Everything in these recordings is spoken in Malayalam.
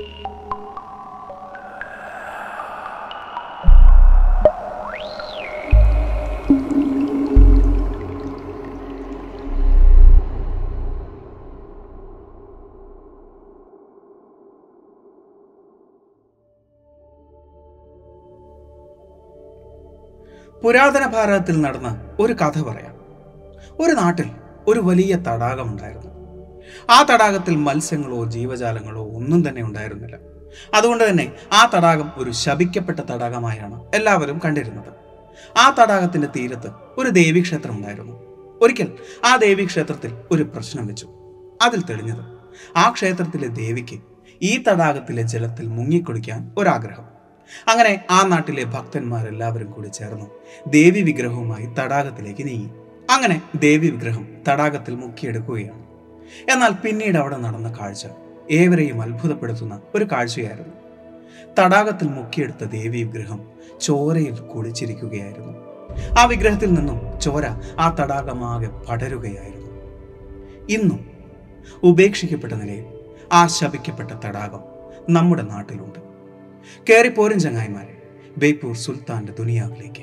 പുരാതന ഭാരതത്തിൽ നടന്ന ഒരു കഥ പറയാം ഒരു നാട്ടിൽ ഒരു വലിയ തടാകമുണ്ടായിരുന്നു ആ തടാകത്തിൽ മത്സ്യങ്ങളോ ജീവജാലങ്ങളോ ഒന്നും തന്നെ ഉണ്ടായിരുന്നില്ല അതുകൊണ്ട് തന്നെ ആ തടാകം ഒരു ശപിക്കപ്പെട്ട തടാകമായാണ് എല്ലാവരും കണ്ടിരുന്നത് ആ തടാകത്തിന്റെ തീരത്ത് ഒരു ദേവീക്ഷേത്രം ഉണ്ടായിരുന്നു ഒരിക്കൽ ആ ദേവീക്ഷേത്രത്തിൽ ഒരു പ്രശ്നം വെച്ചു അതിൽ തെളിഞ്ഞത് ആ ക്ഷേത്രത്തിലെ ദേവിക്ക് ഈ തടാകത്തിലെ ജലത്തിൽ മുങ്ങിക്കുളിക്കാൻ ഒരാഗ്രഹം അങ്ങനെ ആ നാട്ടിലെ ഭക്തന്മാരെല്ലാവരും കൂടി ചേർന്നു ദേവി വിഗ്രഹവുമായി തടാകത്തിലേക്ക് നീങ്ങി അങ്ങനെ ദേവി വിഗ്രഹം തടാകത്തിൽ മുക്കിയെടുക്കുകയാണ് എന്നാൽ പിന്നീട് അവിടെ നടന്ന കാഴ്ച ഏവരെയും അത്ഭുതപ്പെടുത്തുന്ന ഒരു കാഴ്ചയായിരുന്നു തടാകത്തിൽ മുക്കിയെടുത്ത ദേവി വിഗ്രഹം ചോരയിൽ കുളിച്ചിരിക്കുകയായിരുന്നു ആ വിഗ്രഹത്തിൽ നിന്നും ചോര ആ തടാകമാകെ പടരുകയായിരുന്നു ഇന്നും ഉപേക്ഷിക്കപ്പെട്ട നിലയിൽ ആ ശപിക്കപ്പെട്ട തടാകം നമ്മുടെ നാട്ടിലുണ്ട് കയറിപ്പോരും ചങ്ങായിമാരെ ബേപ്പൂർ സുൽത്താന്റെ ദുനിയാവിലേക്ക്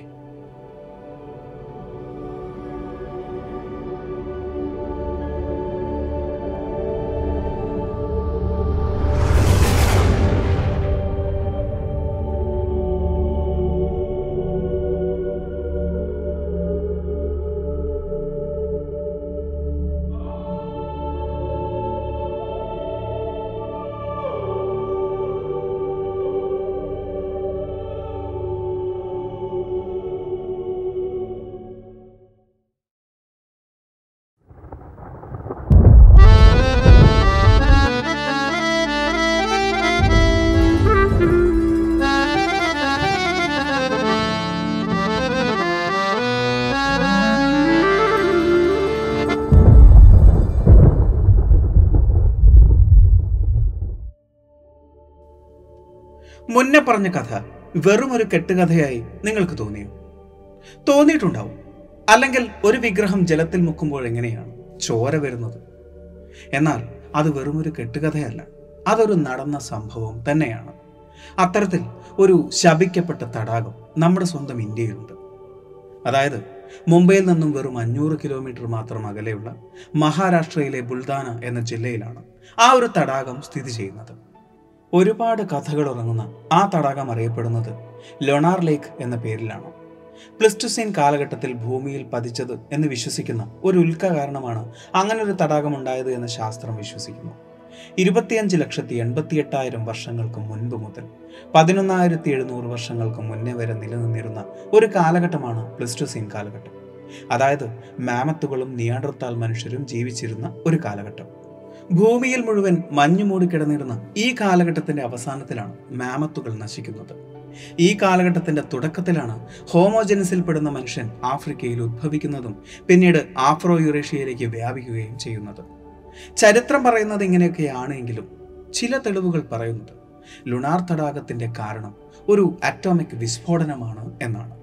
മുന്നേ പറഞ്ഞ കഥ വെറും ഒരു കെട്ടുകഥയായി നിങ്ങൾക്ക് തോന്നിയോ തോന്നിയിട്ടുണ്ടാവും അല്ലെങ്കിൽ ഒരു വിഗ്രഹം ജലത്തിൽ മുക്കുമ്പോൾ എങ്ങനെയാണ് ചോര വരുന്നത് എന്നാൽ അത് വെറും ഒരു കെട്ടുകഥയല്ല അതൊരു നടന്ന സംഭവം തന്നെയാണ് അത്തരത്തിൽ ഒരു ശപിക്കപ്പെട്ട തടാകം നമ്മുടെ സ്വന്തം ഇന്ത്യയിലുണ്ട് അതായത് മുംബൈയിൽ നിന്നും വെറും അഞ്ഞൂറ് കിലോമീറ്റർ മാത്രം അകലെയുള്ള മഹാരാഷ്ട്രയിലെ ബുൾദാന എന്ന ജില്ലയിലാണ് ആ ഒരു തടാകം സ്ഥിതി ചെയ്യുന്നത് ഒരുപാട് കഥകൾ ഉറങ്ങുന്ന ആ തടാകം അറിയപ്പെടുന്നത് ലൊണാർ ലേക്ക് എന്ന പേരിലാണ് പ്ലിസ്റ്റസീൻ കാലഘട്ടത്തിൽ ഭൂമിയിൽ പതിച്ചത് എന്ന് വിശ്വസിക്കുന്ന ഒരു ഉൽക്ക കാരണമാണ് അങ്ങനെ ഒരു തടാകം ഉണ്ടായത് എന്ന് ശാസ്ത്രം വിശ്വസിക്കുന്നു ഇരുപത്തിയഞ്ച് ലക്ഷത്തി എൺപത്തി എട്ടായിരം വർഷങ്ങൾക്ക് മുൻപ് മുതൽ പതിനൊന്നായിരത്തി എഴുന്നൂറ് വർഷങ്ങൾക്ക് മുന്നേ വരെ നിലനിന്നിരുന്ന ഒരു കാലഘട്ടമാണ് പ്ലിസ്റ്റസീൻ കാലഘട്ടം അതായത് മാമത്തുകളും നിയാണ്ടർത്താൽ മനുഷ്യരും ജീവിച്ചിരുന്ന ഒരു കാലഘട്ടം ഭൂമിയിൽ മുഴുവൻ മഞ്ഞു മൂടി കിടന്നിരുന്ന ഈ കാലഘട്ടത്തിന്റെ അവസാനത്തിലാണ് മാമത്തുകൾ നശിക്കുന്നത് ഈ കാലഘട്ടത്തിന്റെ തുടക്കത്തിലാണ് ഹോമോജനസിൽപ്പെടുന്ന മനുഷ്യൻ ആഫ്രിക്കയിൽ ഉദ്ഭവിക്കുന്നതും പിന്നീട് ആഫ്രോ യുറേഷ്യയിലേക്ക് വ്യാപിക്കുകയും ചെയ്യുന്നത് ചരിത്രം പറയുന്നത് ഇങ്ങനെയൊക്കെയാണ് എങ്കിലും ചില തെളിവുകൾ പറയുന്നത് ലുണാർ തടാകത്തിന്റെ കാരണം ഒരു അറ്റോമിക് വിസ്ഫോടനമാണ് എന്നാണ്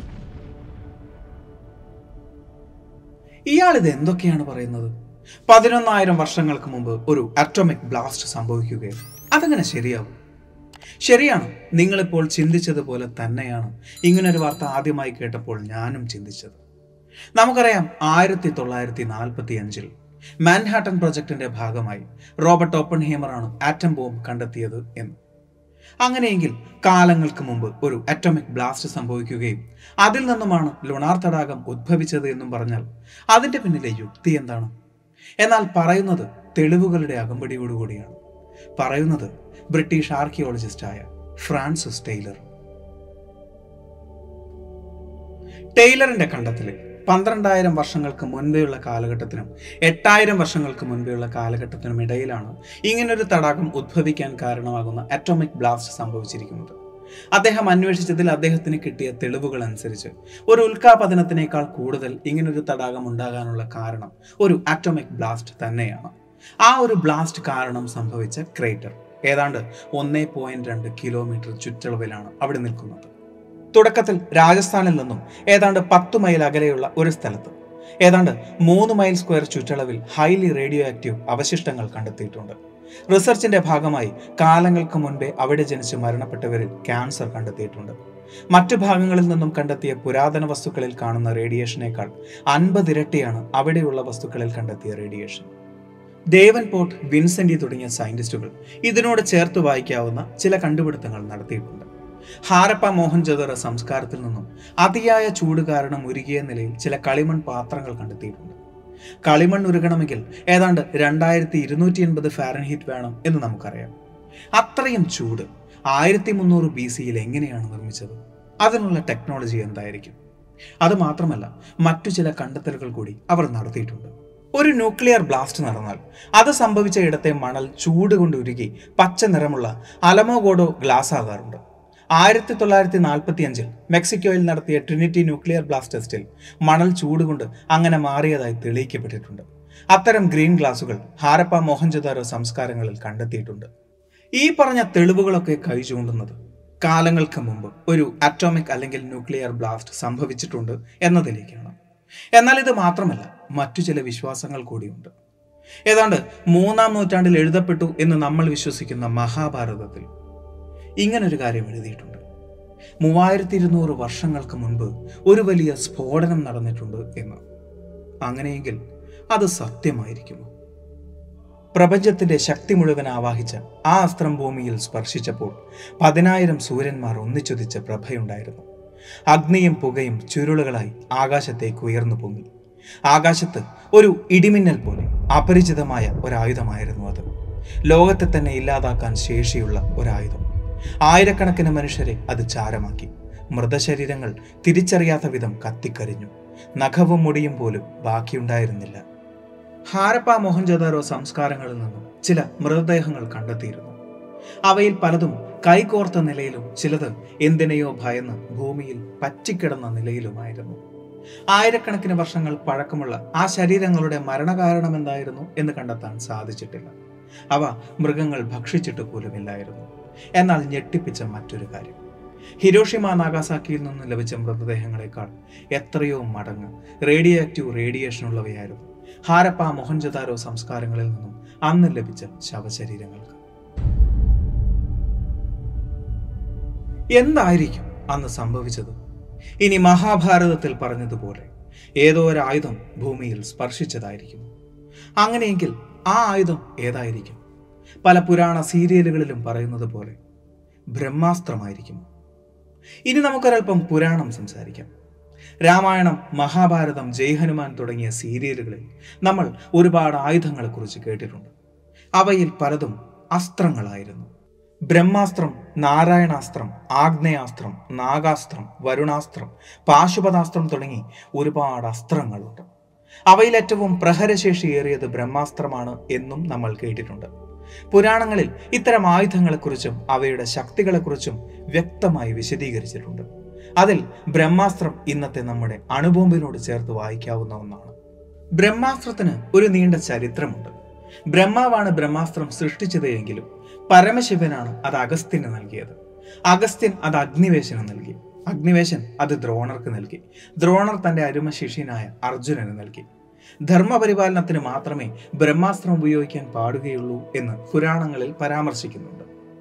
ഇയാൾ ഇത് എന്തൊക്കെയാണ് പറയുന്നത് പതിനൊന്നായിരം വർഷങ്ങൾക്ക് മുമ്പ് ഒരു അറ്റോമിക് ബ്ലാസ്റ്റ് സംഭവിക്കുകയും അതെങ്ങനെ ശരിയാവും ശരിയാണ് നിങ്ങളിപ്പോൾ ചിന്തിച്ചതുപോലെ തന്നെയാണ് ഇങ്ങനൊരു വാർത്ത ആദ്യമായി കേട്ടപ്പോൾ ഞാനും ചിന്തിച്ചത് നമുക്കറിയാം ആയിരത്തി തൊള്ളായിരത്തി നാൽപ്പത്തി അഞ്ചിൽ മാൻഹാട്ടൻ പ്രൊജക്ടിന്റെ ഭാഗമായി റോബർട്ട് ഓപ്പൺ ഹേമറാണ് ആറ്റം ബോംബ് കണ്ടെത്തിയത് എന്ന് അങ്ങനെയെങ്കിൽ കാലങ്ങൾക്ക് മുമ്പ് ഒരു അറ്റോമിക് ബ്ലാസ്റ്റ് സംഭവിക്കുകയും അതിൽ നിന്നുമാണ് ലുണാർ തടാകം ഉദ്ഭവിച്ചത് എന്നും പറഞ്ഞാൽ അതിന്റെ പിന്നിലെ യുക്തി എന്താണ് എന്നാൽ പറയുന്നത് തെളിവുകളുടെ അകമ്പടിയോടുകൂടിയാണ് പറയുന്നത് ബ്രിട്ടീഷ് ആർക്കിയോളജിസ്റ്റായ ഫ്രാൻസിസ് ടെയ്ലർ ടെയ്ലറിന്റെ കണ്ടെത്തലിൽ പന്ത്രണ്ടായിരം വർഷങ്ങൾക്ക് മുൻപെയുള്ള കാലഘട്ടത്തിനും എട്ടായിരം വർഷങ്ങൾക്ക് മുൻപെയുള്ള കാലഘട്ടത്തിനും ഇടയിലാണ് ഇങ്ങനൊരു തടാകം ഉദ്ഭവിക്കാൻ കാരണമാകുന്ന അറ്റോമിക് ബ്ലാസ്റ്റ് സംഭവിച്ചിരിക്കുന്നത് അദ്ദേഹം അന്വേഷിച്ചതിൽ അദ്ദേഹത്തിന് കിട്ടിയ തെളിവുകൾ അനുസരിച്ച് ഒരു ഉൽക്കാപതനത്തിനേക്കാൾ കൂടുതൽ ഇങ്ങനൊരു തടാകം ഉണ്ടാകാനുള്ള കാരണം ഒരു അറ്റോമിക് ബ്ലാസ്റ്റ് തന്നെയാണ് ആ ഒരു ബ്ലാസ്റ്റ് കാരണം സംഭവിച്ച ക്രേറ്റർ ഏതാണ്ട് ഒന്നേ പോയിന്റ് രണ്ട് കിലോമീറ്റർ ചുറ്റളവിലാണ് അവിടെ നിൽക്കുന്നത് തുടക്കത്തിൽ രാജസ്ഥാനിൽ നിന്നും ഏതാണ്ട് പത്ത് മൈൽ അകലെയുള്ള ഒരു സ്ഥലത്ത് ഏതാണ്ട് മൂന്ന് മൈൽ സ്ക്വയർ ചുറ്റളവിൽ ഹൈലി റേഡിയോ ആക്റ്റീവ് അവശിഷ്ടങ്ങൾ കണ്ടെത്തിയിട്ടുണ്ട് റിസർച്ചിന്റെ ഭാഗമായി കാലങ്ങൾക്ക് മുൻപേ അവിടെ ജനിച്ച് മരണപ്പെട്ടവരിൽ ക്യാൻസർ കണ്ടെത്തിയിട്ടുണ്ട് മറ്റു ഭാഗങ്ങളിൽ നിന്നും കണ്ടെത്തിയ പുരാതന വസ്തുക്കളിൽ കാണുന്ന റേഡിയേഷനേക്കാൾ അൻപത് ഇരട്ടിയാണ് അവിടെയുള്ള വസ്തുക്കളിൽ കണ്ടെത്തിയ റേഡിയേഷൻ ദേവൻ പോർട്ട് വിൻസെന്റി തുടങ്ങിയ സയന്റിസ്റ്റുകൾ ഇതിനോട് ചേർത്ത് വായിക്കാവുന്ന ചില കണ്ടുപിടുത്തങ്ങൾ നടത്തിയിട്ടുണ്ട് ഹാരപ്പ മോഹൻജോദറ സംസ്കാരത്തിൽ നിന്നും അതിയായ ചൂട് കാരണം ഉരുകിയ നിലയിൽ ചില കളിമൺ പാത്രങ്ങൾ കണ്ടെത്തിയിട്ടുണ്ട് കളിമൺ ഉരുകണമെങ്കിൽ ഏതാണ്ട് രണ്ടായിരത്തി ഇരുന്നൂറ്റി എൺപത് ഫാരൻഹീറ്റ് വേണം എന്ന് നമുക്കറിയാം അത്രയും ചൂട് ആയിരത്തി മുന്നൂറ് ബി സിയിൽ എങ്ങനെയാണ് നിർമ്മിച്ചത് അതിനുള്ള ടെക്നോളജി എന്തായിരിക്കും അത് മാത്രമല്ല മറ്റു ചില കണ്ടെത്തലുകൾ കൂടി അവർ നടത്തിയിട്ടുണ്ട് ഒരു ന്യൂക്ലിയർ ബ്ലാസ്റ്റ് നടന്നാൽ അത് സംഭവിച്ച ഇടത്തെ മണൽ ചൂട് കൊണ്ട് ഉരുകി പച്ച നിറമുള്ള അലമോഗോഡോ ഗ്ലാസ് ആകാറുണ്ട് ആയിരത്തി തൊള്ളായിരത്തി നാൽപ്പത്തി അഞ്ചിൽ മെക്സിക്കോയിൽ നടത്തിയ ട്രിനിറ്റി ന്യൂക്ലിയർ ബ്ലാസ്റ്റ് ടെസ്റ്റിൽ മണൽ ചൂടുകൊണ്ട് അങ്ങനെ മാറിയതായി തെളിയിക്കപ്പെട്ടിട്ടുണ്ട് അത്തരം ഗ്രീൻ ഗ്ലാസുകൾ ഹാരപ്പ മോഹൻജദാരോ സംസ്കാരങ്ങളിൽ കണ്ടെത്തിയിട്ടുണ്ട് ഈ പറഞ്ഞ തെളിവുകളൊക്കെ കൈ ചൂണ്ടുന്നത് കാലങ്ങൾക്ക് മുമ്പ് ഒരു അറ്റോമിക് അല്ലെങ്കിൽ ന്യൂക്ലിയർ ബ്ലാസ്റ്റ് സംഭവിച്ചിട്ടുണ്ട് എന്നതിലേക്കാണ് എന്നാൽ ഇത് മാത്രമല്ല മറ്റു ചില വിശ്വാസങ്ങൾ കൂടിയുണ്ട് ഏതാണ്ട് മൂന്നാം നൂറ്റാണ്ടിൽ എഴുതപ്പെട്ടു എന്ന് നമ്മൾ വിശ്വസിക്കുന്ന മഹാഭാരതത്തിൽ ഇങ്ങനൊരു കാര്യം എഴുതിയിട്ടുണ്ട് മൂവായിരത്തി ഇരുന്നൂറ് വർഷങ്ങൾക്ക് മുൻപ് ഒരു വലിയ സ്ഫോടനം നടന്നിട്ടുണ്ട് എന്ന് അങ്ങനെയെങ്കിൽ അത് സത്യമായിരിക്കുമോ പ്രപഞ്ചത്തിന്റെ ശക്തി മുഴുവൻ ആവാഹിച്ച ആ അസ്ത്രം ഭൂമിയിൽ സ്പർശിച്ചപ്പോൾ പതിനായിരം സൂര്യന്മാർ ഒന്നിച്ചുദിച്ച പ്രഭയുണ്ടായിരുന്നു അഗ്നിയും പുകയും ചുരുളുകളായി ആകാശത്തേക്ക് ഉയർന്നു പൊങ്ങി ആകാശത്ത് ഒരു ഇടിമിന്നൽ പോലെ അപരിചിതമായ ഒരായുധമായിരുന്നു അത് ലോകത്തെ തന്നെ ഇല്ലാതാക്കാൻ ശേഷിയുള്ള ഒരായുധം ആയിരക്കണക്കിന് മനുഷ്യരെ അത് ചാരമാക്കി മൃതശരീരങ്ങൾ തിരിച്ചറിയാത്ത വിധം കത്തിക്കരിഞ്ഞു നഖവും മുടിയും പോലും ബാക്കിയുണ്ടായിരുന്നില്ല ഹാരപ്പ മോഹൻജോദാരോ സംസ്കാരങ്ങളിൽ നിന്നും ചില മൃതദേഹങ്ങൾ കണ്ടെത്തിയിരുന്നു അവയിൽ പലതും കൈകോർത്ത നിലയിലും ചിലത് എന്തിനെയോ ഭയന്ന് ഭൂമിയിൽ പറ്റിക്കിടന്ന നിലയിലുമായിരുന്നു ആയിരക്കണക്കിന് വർഷങ്ങൾ പഴക്കമുള്ള ആ ശരീരങ്ങളുടെ മരണകാരണം എന്തായിരുന്നു എന്ന് കണ്ടെത്താൻ സാധിച്ചിട്ടില്ല അവ മൃഗങ്ങൾ ഭക്ഷിച്ചിട്ട് പോലുമില്ലായിരുന്നു എന്നാൽ ഞെട്ടിപ്പിച്ച മറ്റൊരു കാര്യം ഹിരോഷിമ നാഗാസാക്കിയിൽ നിന്ന് ലഭിച്ച മൃതദേഹങ്ങളെക്കാൾ എത്രയോ മടങ്ങ് റേഡിയോ ആക്റ്റീവ് റേഡിയേഷൻ ഉള്ളവയായിരുന്നു ഹാരപ്പ മൊഹൻജദാരോ സംസ്കാരങ്ങളിൽ നിന്നും അന്ന് ലഭിച്ച ശവശരീരങ്ങൾക്ക് എന്തായിരിക്കും അന്ന് സംഭവിച്ചത് ഇനി മഹാഭാരതത്തിൽ പറഞ്ഞതുപോലെ ഏതോ ഒരു ആയുധം ഭൂമിയിൽ സ്പർശിച്ചതായിരിക്കും അങ്ങനെയെങ്കിൽ ആ ആയുധം ഏതായിരിക്കും പല പുരാണ സീരിയലുകളിലും പറയുന്നത് പോലെ ബ്രഹ്മാസ്ത്രമായിരിക്കും ഇനി നമുക്കൊരൽപ്പം പുരാണം സംസാരിക്കാം രാമായണം മഹാഭാരതം ജയ് ഹനുമാൻ തുടങ്ങിയ സീരിയലുകളിൽ നമ്മൾ ഒരുപാട് ആയുധങ്ങളെക്കുറിച്ച് കേട്ടിട്ടുണ്ട് അവയിൽ പലതും അസ്ത്രങ്ങളായിരുന്നു ബ്രഹ്മാസ്ത്രം നാരായണാസ്ത്രം ആഗ്നേയാസ്ത്രം നാഗാസ്ത്രം വരുണാസ്ത്രം പാശുപതാസ്ത്രം തുടങ്ങി ഒരുപാട് അസ്ത്രങ്ങളുണ്ട് അവയിൽ ഏറ്റവും പ്രഹരശേഷിയേറിയത് ബ്രഹ്മാസ്ത്രമാണ് എന്നും നമ്മൾ കേട്ടിട്ടുണ്ട് പുരാണങ്ങളിൽ ഇത്തരം ആയുധങ്ങളെക്കുറിച്ചും അവയുടെ ശക്തികളെക്കുറിച്ചും വ്യക്തമായി വിശദീകരിച്ചിട്ടുണ്ട് അതിൽ ബ്രഹ്മാസ്ത്രം ഇന്നത്തെ നമ്മുടെ അണുബോംബിനോട് ചേർത്ത് വായിക്കാവുന്ന ഒന്നാണ് ബ്രഹ്മാസ്ത്രത്തിന് ഒരു നീണ്ട ചരിത്രമുണ്ട് ബ്രഹ്മാവാണ് ബ്രഹ്മാസ്ത്രം സൃഷ്ടിച്ചത് എങ്കിലും പരമശിവനാണ് അത് അഗസ്ത്യന് നൽകിയത് അഗസ്ത്യൻ അത് അഗ്നിവേശന് നൽകി അഗ്നിവേശൻ അത് ദ്രോണർക്ക് നൽകി ദ്രോണർ തന്റെ അരുമ ശിഷ്യനായ അർജുനന് നൽകി ധർമ്മപരിപാലനത്തിന് മാത്രമേ ബ്രഹ്മാസ്ത്രം ഉപയോഗിക്കാൻ പാടുകയുള്ളൂ എന്ന് പുരാണങ്ങളിൽ പരാമർശിക്കുന്നുണ്ട്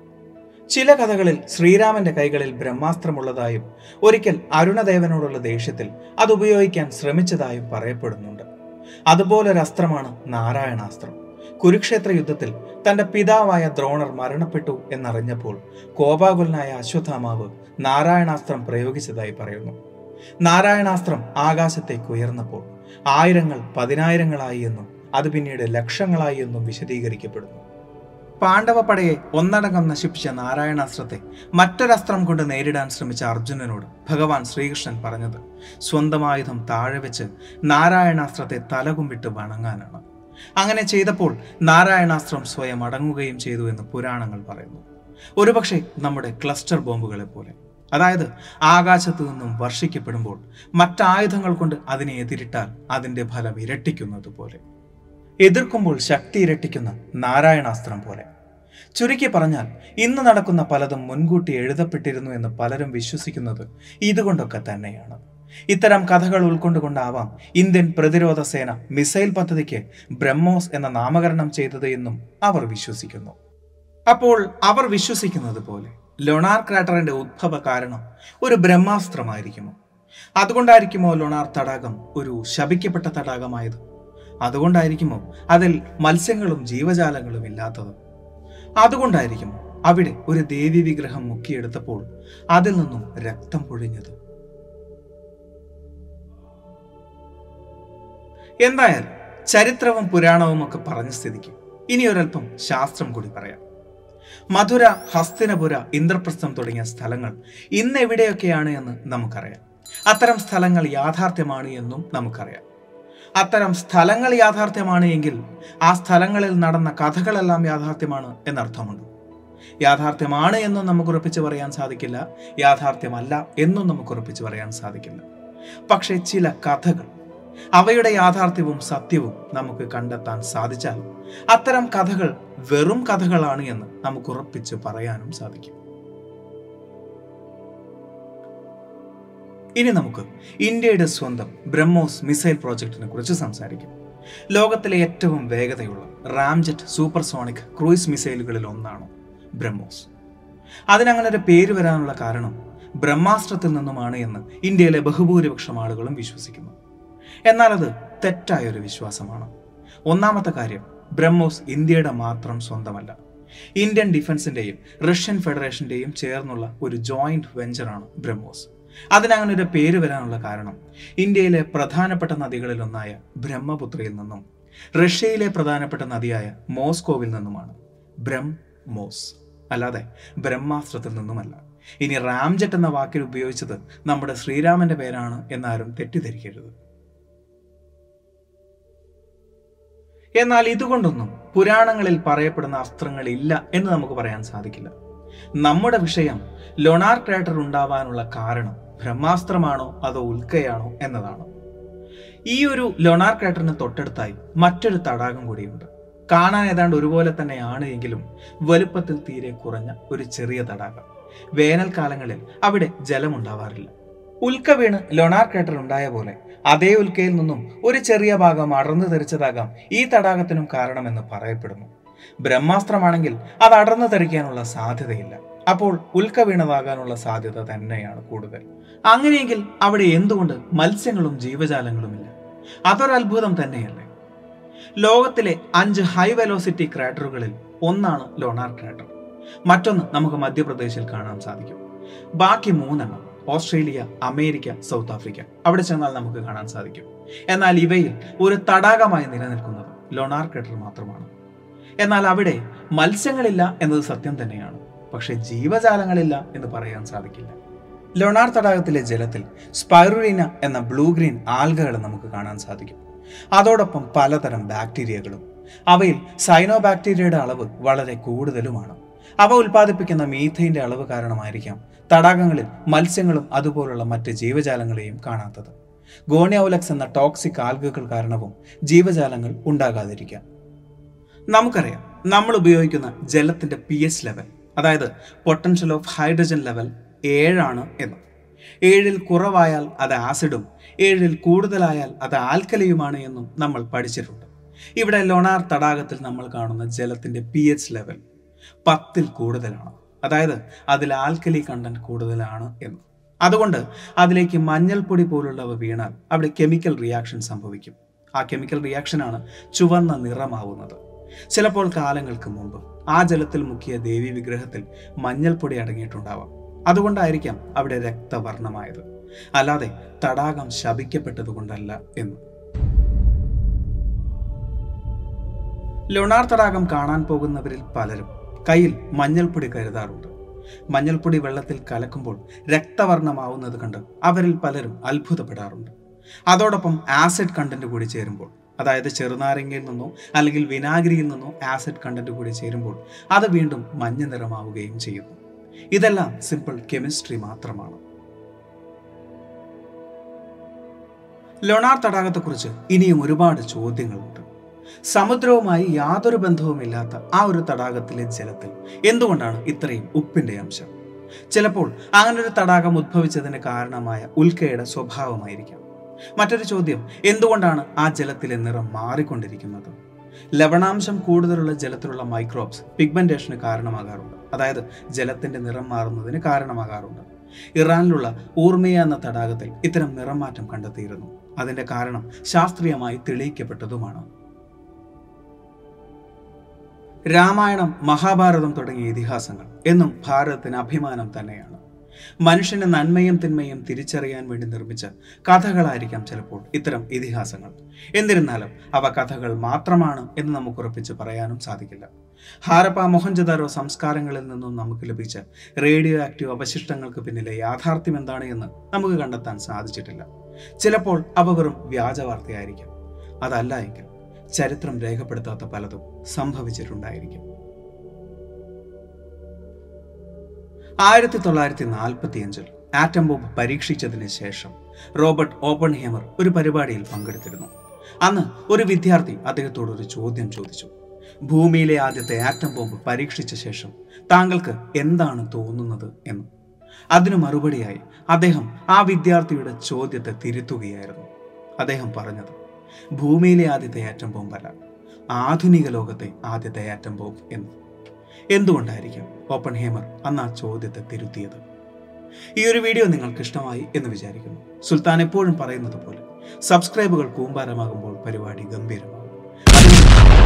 ചില കഥകളിൽ ശ്രീരാമന്റെ കൈകളിൽ ബ്രഹ്മാസ്ത്രമുള്ളതായും ഒരിക്കൽ അരുണദേവനോടുള്ള ദേഷ്യത്തിൽ അത് ഉപയോഗിക്കാൻ ശ്രമിച്ചതായും പറയപ്പെടുന്നുണ്ട് അതുപോലൊരു അസ്ത്രമാണ് നാരായണാസ്ത്രം കുരുക്ഷേത്ര യുദ്ധത്തിൽ തന്റെ പിതാവായ ദ്രോണർ മരണപ്പെട്ടു എന്നറിഞ്ഞപ്പോൾ കോപാകുലനായ അശ്വത്ഥാമാവ് നാരായണാസ്ത്രം പ്രയോഗിച്ചതായി പറയുന്നു നാരായണാസ്ത്രം ആകാശത്തേക്ക് ഉയർന്നപ്പോൾ ആയിരങ്ങൾ പതിനായിരങ്ങളായി എന്നും അത് പിന്നീട് ലക്ഷങ്ങളായി എന്നും വിശദീകരിക്കപ്പെടുന്നു പാണ്ഡവ പടയെ ഒന്നടങ്കം നശിപ്പിച്ച നാരായണാസ്ത്രത്തെ മറ്റൊരസ്ത്രം കൊണ്ട് നേരിടാൻ ശ്രമിച്ച അർജുനനോട് ഭഗവാൻ ശ്രീകൃഷ്ണൻ പറഞ്ഞത് സ്വന്തം ആയുധം താഴെ വെച്ച് നാരായണാസ്ത്രത്തെ തലകുമ്പിട്ട് വണങ്ങാനാണ് അങ്ങനെ ചെയ്തപ്പോൾ നാരായണാസ്ത്രം സ്വയം അടങ്ങുകയും ചെയ്തു എന്ന് പുരാണങ്ങൾ പറയുന്നു ഒരുപക്ഷെ നമ്മുടെ ക്ലസ്റ്റർ ബോംബുകളെ പോലെ അതായത് ആകാശത്തു നിന്നും വർഷിക്കപ്പെടുമ്പോൾ മറ്റായുധങ്ങൾ കൊണ്ട് അതിനെ എതിരിട്ടാൽ അതിന്റെ ഫലം ഇരട്ടിക്കുന്നത് പോലെ എതിർക്കുമ്പോൾ ശക്തി ഇരട്ടിക്കുന്ന നാരായണാസ്ത്രം പോലെ ചുരുക്കി പറഞ്ഞാൽ ഇന്ന് നടക്കുന്ന പലതും മുൻകൂട്ടി എഴുതപ്പെട്ടിരുന്നു എന്ന് പലരും വിശ്വസിക്കുന്നത് ഇതുകൊണ്ടൊക്കെ തന്നെയാണ് ഇത്തരം കഥകൾ ഉൾക്കൊണ്ടുകൊണ്ടാവാം ഇന്ത്യൻ പ്രതിരോധ സേന മിസൈൽ പദ്ധതിക്ക് ബ്രഹ്മോസ് എന്ന നാമകരണം ചെയ്തത് എന്നും അവർ വിശ്വസിക്കുന്നു അപ്പോൾ അവർ വിശ്വസിക്കുന്നത് പോലെ ലൊണാർ ക്രാറ്ററിന്റെ ഉദ്ഭവ കാരണം ഒരു ബ്രഹ്മാസ്ത്രമായിരിക്കുമോ അതുകൊണ്ടായിരിക്കുമോ ലൊണാർ തടാകം ഒരു ശപിക്കപ്പെട്ട തടാകമായത് അതുകൊണ്ടായിരിക്കുമോ അതിൽ മത്സ്യങ്ങളും ജീവജാലങ്ങളും ഇല്ലാത്തത് അതുകൊണ്ടായിരിക്കുമോ അവിടെ ഒരു ദേവി വിഗ്രഹം മുക്കിയെടുത്തപ്പോൾ അതിൽ നിന്നും രക്തം പൊഴിഞ്ഞത് എന്തായാലും ചരിത്രവും പുരാണവും ഒക്കെ പറഞ്ഞ സ്ഥിതിക്ക് ഇനി ഒരല്പം ശാസ്ത്രം കൂടി പറയാം മധുര ഹസ്തിനപുര ഇന്ദ്രപ്രസ്ഥം തുടങ്ങിയ സ്ഥലങ്ങൾ ഇന്ന് എവിടെയൊക്കെയാണ് എന്ന് നമുക്കറിയാം അത്തരം സ്ഥലങ്ങൾ യാഥാർത്ഥ്യമാണ് എന്നും നമുക്കറിയാം അത്തരം സ്ഥലങ്ങൾ യാഥാർത്ഥ്യമാണ് എങ്കിൽ ആ സ്ഥലങ്ങളിൽ നടന്ന കഥകളെല്ലാം യാഥാർത്ഥ്യമാണ് എന്നർത്ഥമുണ്ട് യാഥാർത്ഥ്യമാണ് എന്നും നമുക്ക് ഉറപ്പിച്ച് പറയാൻ സാധിക്കില്ല യാഥാർത്ഥ്യമല്ല എന്നും നമുക്ക് ഉറപ്പിച്ച് പറയാൻ സാധിക്കില്ല പക്ഷേ ചില കഥകൾ അവയുടെ യാഥാർത്ഥ്യവും സത്യവും നമുക്ക് കണ്ടെത്താൻ സാധിച്ചാൽ അത്തരം കഥകൾ വെറും കഥകളാണ് എന്ന് നമുക്ക് ഉറപ്പിച്ച് പറയാനും സാധിക്കും ഇനി നമുക്ക് ഇന്ത്യയുടെ സ്വന്തം ബ്രഹ്മോസ് മിസൈൽ പ്രോജക്റ്റിനെ കുറിച്ച് സംസാരിക്കും ലോകത്തിലെ ഏറ്റവും വേഗതയുള്ള റാംജെറ്റ് സൂപ്പർസോണിക് ക്രൂയിസ് മിസൈലുകളിൽ ഒന്നാണ് ബ്രഹ്മോസ് അതിനങ്ങനെ ഒരു പേര് വരാനുള്ള കാരണം ബ്രഹ്മാസ്ത്രത്തിൽ നിന്നുമാണ് എന്ന് ഇന്ത്യയിലെ ബഹുഭൂരിപക്ഷം ആളുകളും വിശ്വസിക്കുന്നു എന്നാൽ അത് തെറ്റായ ഒരു വിശ്വാസമാണ് ഒന്നാമത്തെ കാര്യം ബ്രഹ്മോസ് ഇന്ത്യയുടെ മാത്രം സ്വന്തമല്ല ഇന്ത്യൻ ഡിഫൻസിന്റെയും റഷ്യൻ ഫെഡറേഷന്റെയും ചേർന്നുള്ള ഒരു ജോയിന്റ് വെഞ്ചറാണ് ബ്രഹ്മോസ് അതിനങ്ങനെ ഒരു പേര് വരാനുള്ള കാരണം ഇന്ത്യയിലെ പ്രധാനപ്പെട്ട നദികളിലൊന്നായ ബ്രഹ്മപുത്രയിൽ നിന്നും റഷ്യയിലെ പ്രധാനപ്പെട്ട നദിയായ മോസ്കോവിൽ നിന്നുമാണ് ബ്രഹ്മോസ് അല്ലാതെ ബ്രഹ്മാസ്ത്രത്തിൽ നിന്നുമല്ല ഇനി റാംജെറ്റ് എന്ന വാക്കിൽ ഉപയോഗിച്ചത് നമ്മുടെ ശ്രീരാമന്റെ പേരാണ് എന്നാരും തെറ്റിദ്ധരിക്കരുത് എന്നാൽ ഇതുകൊണ്ടൊന്നും പുരാണങ്ങളിൽ പറയപ്പെടുന്ന അസ്ത്രങ്ങൾ ഇല്ല എന്ന് നമുക്ക് പറയാൻ സാധിക്കില്ല നമ്മുടെ വിഷയം ലൊണാർ ക്രാറ്റർ ഉണ്ടാവാനുള്ള കാരണം ബ്രഹ്മാസ്ത്രമാണോ അതോ ഉൽക്കയാണോ എന്നതാണ് ഈ ഒരു ലൊണാർ ക്രാറ്ററിന് തൊട്ടടുത്തായി മറ്റൊരു തടാകം കൂടിയുണ്ട് കാണാൻ ഏതാണ്ട് ഒരുപോലെ തന്നെയാണ് എങ്കിലും വലുപ്പത്തിൽ തീരെ കുറഞ്ഞ ഒരു ചെറിയ തടാകം വേനൽക്കാലങ്ങളിൽ അവിടെ ജലമുണ്ടാവാറില്ല ഉൽക്ക വീണ് ലൊണാർ ക്രാറ്റർ ഉണ്ടായ പോലെ അതേ ഉൽക്കയിൽ നിന്നും ഒരു ചെറിയ ഭാഗം അടർന്നു തെറിച്ചതാകാം ഈ തടാകത്തിനും കാരണമെന്ന് പറയപ്പെടുന്നു ബ്രഹ്മാസ്ത്രമാണെങ്കിൽ അത് അടർന്നു തെറിക്കാനുള്ള സാധ്യതയില്ല അപ്പോൾ ഉൽക്ക വീണതാകാനുള്ള സാധ്യത തന്നെയാണ് കൂടുതൽ അങ്ങനെയെങ്കിൽ അവിടെ എന്തുകൊണ്ട് മത്സ്യങ്ങളും ജീവജാലങ്ങളുമില്ല അതൊരു അത്ഭുതം തന്നെയല്ലേ ലോകത്തിലെ അഞ്ച് ഹൈ വെലോസിറ്റി ക്രാറ്ററുകളിൽ ഒന്നാണ് ലോണാർ ക്രാറ്റർ മറ്റൊന്ന് നമുക്ക് മധ്യപ്രദേശിൽ കാണാൻ സാധിക്കും ബാക്കി മൂന്നെണ്ണം ഓസ്ട്രേലിയ അമേരിക്ക സൗത്ത് ആഫ്രിക്ക അവിടെ ചെന്നാൽ നമുക്ക് കാണാൻ സാധിക്കും എന്നാൽ ഇവയിൽ ഒരു തടാകമായി നിലനിൽക്കുന്നത് ലോണാർ ക്രാറ്റർ മാത്രമാണ് എന്നാൽ അവിടെ മത്സ്യങ്ങളില്ല എന്നത് സത്യം തന്നെയാണ് പക്ഷെ ജീവജാലങ്ങളില്ല എന്ന് പറയാൻ സാധിക്കില്ല ലൊണാർ തടാകത്തിലെ ജലത്തിൽ സ്പൈറുലിന എന്ന ബ്ലൂ ഗ്രീൻ ആൽഗകൾ നമുക്ക് കാണാൻ സാധിക്കും അതോടൊപ്പം പലതരം ബാക്ടീരിയകളും അവയിൽ സൈനോ ബാക്ടീരിയയുടെ അളവ് വളരെ കൂടുതലുമാണ് അവ ഉൽപ്പാദിപ്പിക്കുന്ന മീഥൈന്റെ അളവ് കാരണമായിരിക്കാം തടാകങ്ങളിൽ മത്സ്യങ്ങളും അതുപോലുള്ള മറ്റ് ജീവജാലങ്ങളെയും കാണാത്തത് ഗോണിയോലക്സ് എന്ന ടോക്സിക് ആൽഗകൾ കാരണവും ജീവജാലങ്ങൾ ഉണ്ടാകാതിരിക്കാം നമുക്കറിയാം നമ്മൾ ഉപയോഗിക്കുന്ന ജലത്തിന്റെ പി എച്ച് ലെവൽ അതായത് പൊട്ടൻഷ്യൽ ഓഫ് ഹൈഡ്രജൻ ലെവൽ ഏഴാണ് എന്ന് ഏഴിൽ കുറവായാൽ അത് ആസിഡും ഏഴിൽ കൂടുതലായാൽ അത് ആൽക്കലിയുമാണ് എന്നും നമ്മൾ പഠിച്ചിട്ടുണ്ട് ഇവിടെ ലൊണാർ തടാകത്തിൽ നമ്മൾ കാണുന്ന ജലത്തിന്റെ പി എച്ച് ലെവൽ പത്തിൽ കൂടുതലാണ് അതായത് അതിൽ ആൽക്കലി കണ്ടന്റ് കൂടുതലാണ് എന്ന് അതുകൊണ്ട് അതിലേക്ക് മഞ്ഞൾപ്പൊടി പോലുള്ളവ വീണാൽ അവിടെ കെമിക്കൽ റിയാക്ഷൻ സംഭവിക്കും ആ കെമിക്കൽ റിയാക്ഷനാണ് ചുവന്ന നിറമാവുന്നത് ചിലപ്പോൾ കാലങ്ങൾക്ക് മുമ്പ് ആ ജലത്തിൽ മുക്കിയ ദേവി വിഗ്രഹത്തിൽ മഞ്ഞൾപ്പൊടി അടങ്ങിയിട്ടുണ്ടാവാം അതുകൊണ്ടായിരിക്കാം അവിടെ രക്തവർണമായത് അല്ലാതെ തടാകം ശപിക്കപ്പെട്ടതുകൊണ്ടല്ല എന്ന് ലൊണാർ തടാകം കാണാൻ പോകുന്നവരിൽ പലരും കയ്യിൽ മഞ്ഞൾപ്പൊടി കരുതാറുണ്ട് മഞ്ഞൾപ്പൊടി വെള്ളത്തിൽ കലക്കുമ്പോൾ രക്തവർണമാവുന്നത് കണ്ട് അവരിൽ പലരും അത്ഭുതപ്പെടാറുണ്ട് അതോടൊപ്പം ആസിഡ് കണ്ടന്റ് കൂടി ചേരുമ്പോൾ അതായത് ചെറുനാരങ്ങയിൽ നിന്നോ അല്ലെങ്കിൽ വിനാഗിരിയിൽ നിന്നോ ആസിഡ് കണ്ടന്റ് കൂടി ചേരുമ്പോൾ അത് വീണ്ടും മഞ്ഞ നിറമാവുകയും ചെയ്യുന്നു ഇതെല്ലാം സിമ്പിൾ കെമിസ്ട്രി മാത്രമാണ് ലൊണാർ തടാകത്തെക്കുറിച്ച് ഇനിയും ഒരുപാട് ചോദ്യങ്ങളുണ്ട് സമുദ്രവുമായി യാതൊരു ബന്ധവുമില്ലാത്ത ആ ഒരു തടാകത്തിലെ ജലത്തിൽ എന്തുകൊണ്ടാണ് ഇത്രയും ഉപ്പിന്റെ അംശം ചിലപ്പോൾ അങ്ങനൊരു തടാകം ഉദ്ഭവിച്ചതിന് കാരണമായ ഉൽക്കയുടെ സ്വഭാവമായിരിക്കാം മറ്റൊരു ചോദ്യം എന്തുകൊണ്ടാണ് ആ ജലത്തിലെ നിറം മാറിക്കൊണ്ടിരിക്കുന്നത് ലവണാംശം കൂടുതലുള്ള ജലത്തിലുള്ള മൈക്രോബ്സ് പിഗ്മെന്റേഷന് കാരണമാകാറുണ്ട് അതായത് ജലത്തിന്റെ നിറം മാറുന്നതിന് കാരണമാകാറുണ്ട് ഇറാനിലുള്ള ഊർമിയ എന്ന തടാകത്തിൽ ഇത്തരം നിറം മാറ്റം കണ്ടെത്തിയിരുന്നു അതിന്റെ കാരണം ശാസ്ത്രീയമായി തെളിയിക്കപ്പെട്ടതുമാണ് രാമായണം മഹാഭാരതം തുടങ്ങിയ ഇതിഹാസങ്ങൾ എന്നും ഭാരതത്തിന് അഭിമാനം തന്നെയാണ് മനുഷ്യന്റെ നന്മയും തിന്മയും തിരിച്ചറിയാൻ വേണ്ടി നിർമ്മിച്ച കഥകളായിരിക്കാം ചിലപ്പോൾ ഇത്തരം ഇതിഹാസങ്ങൾ എന്നിരുന്നാലും അവ കഥകൾ മാത്രമാണ് എന്ന് നമുക്ക് ഉറപ്പിച്ച് പറയാനും സാധിക്കില്ല ഹാരപ്പ മൊഹൻജദാരോ സംസ്കാരങ്ങളിൽ നിന്നും നമുക്ക് ലഭിച്ച റേഡിയോ ആക്റ്റീവ് അവശിഷ്ടങ്ങൾക്ക് പിന്നിലെ യാഥാർത്ഥ്യം എന്താണ് എന്ന് നമുക്ക് കണ്ടെത്താൻ സാധിച്ചിട്ടില്ല ചിലപ്പോൾ അവ വെറും വ്യാജ വാർത്തയായിരിക്കാം അതല്ല എങ്കിൽ ചരിത്രം രേഖപ്പെടുത്താത്ത പലതും സംഭവിച്ചിട്ടുണ്ടായിരിക്കും ആയിരത്തി തൊള്ളായിരത്തി നാൽപ്പത്തി അഞ്ചിൽ ആറ്റം ബോംബ് പരീക്ഷിച്ചതിന് ശേഷം റോബർട്ട് ഓപ്പൺ ഹേമർ ഒരു പരിപാടിയിൽ പങ്കെടുത്തിരുന്നു അന്ന് ഒരു വിദ്യാർത്ഥി അദ്ദേഹത്തോട് ഒരു ചോദ്യം ചോദിച്ചു ഭൂമിയിലെ ആദ്യത്തെ ആറ്റം ബോംബ് പരീക്ഷിച്ച ശേഷം താങ്കൾക്ക് എന്താണ് തോന്നുന്നത് എന്ന് അതിനു മറുപടിയായി അദ്ദേഹം ആ വിദ്യാർത്ഥിയുടെ ചോദ്യത്തെ തിരുത്തുകയായിരുന്നു അദ്ദേഹം പറഞ്ഞത് ഭൂമിയിലെ ആദ്യത്തെ ആറ്റം ബോംബല്ല ആധുനിക ലോകത്തെ ആദ്യത്തെ ആറ്റം ബോംബ് എന്ന് എന്തുകൊണ്ടായിരിക്കും ഓപ്പൺ ഹേമർ അന്ന് ആ ചോദ്യത്തെ തിരുത്തിയത് ഈ ഒരു വീഡിയോ നിങ്ങൾക്ക് ഇഷ്ടമായി എന്ന് വിചാരിക്കുന്നു സുൽത്താൻ എപ്പോഴും പറയുന്നത് പോലെ സബ്സ്ക്രൈബുകൾ കൂമ്പാരമാകുമ്പോൾ പരിപാടി ഗംഭീരമാകും അതിന്